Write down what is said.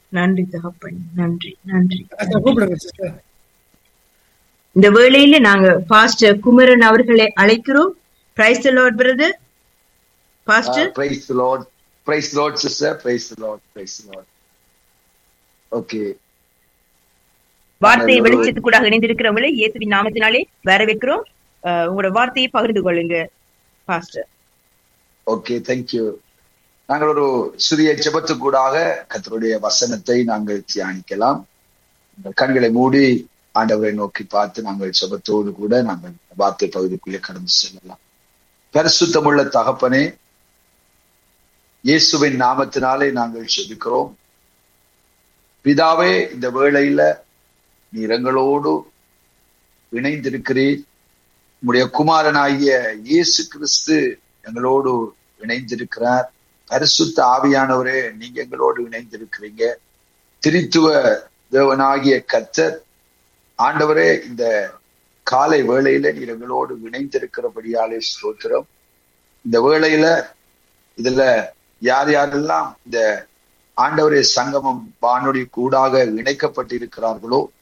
நன்றி தகப்பன் நன்றி நன்றி அதான் கூப்பிடுங்க சிஸ்டர் இந்த வேளையில நாங்க பாஸ்டர் குமரன் அவர்களை அழைக்கிறோம் praise lord brother pastor praise lord praise lord sister praise lord praise lord okay வார்த்தையை வெளிச்சத்துக்கூடாக இணைந்திருக்கிறவங்களை இயேசுவின் நாமத்தினாலே வரவேற்கிறோம் அஹ், உங்களோட வார்த்தையை பகிர்ந்து கொள்ளுங்க பாஸ்டர் ஓகே தேங்க்யூ நாங்கள் ஒரு சிறிய ஜெபத்துக்கூடாக கர்த்தருடைய வசனத்தை நாங்கள் தியானிக்கலாம் உங்கள் கண்களை மூடி ஆண்டவரை நோக்கி பார்த்து நாங்கள் ஜெபத்தோடு கூட நாங்கள் வார்த்தை பகுதிக்குள்ளே கடந்து செல்லலாம் பரிசுத்தமுள்ள தகப்பனே இயேசுவின் நாமத்தினாலே நாங்கள் ஜெபிக்கிறோம் பிதாவே இந்த வேளையில நீர் எங்களோடு இணைந்திருக்கிறீர் உம்முடைய குமாரனாகிய இயேசு கிறிஸ்து எங்களோடு இணைந்திருக்கிறார் பரிசுத்த ஆவியானவரே நீங்க எங்களோடு இணைந்திருக்கிறீங்க திரித்துவ தேவனாகிய கர்த்தர் ஆண்டவரே இந்த காலை வேளையில நீர் எங்களோடு இணைந்திருக்கிறபடியாலே ஸ்தோத்திரம் இந்த வேளையில இதுல யார் யாரெல்லாம் இந்த ஆண்டவரே சங்கமம் வானொலி கூடாக இணைக்கப்பட்டிருக்கிறார்களோ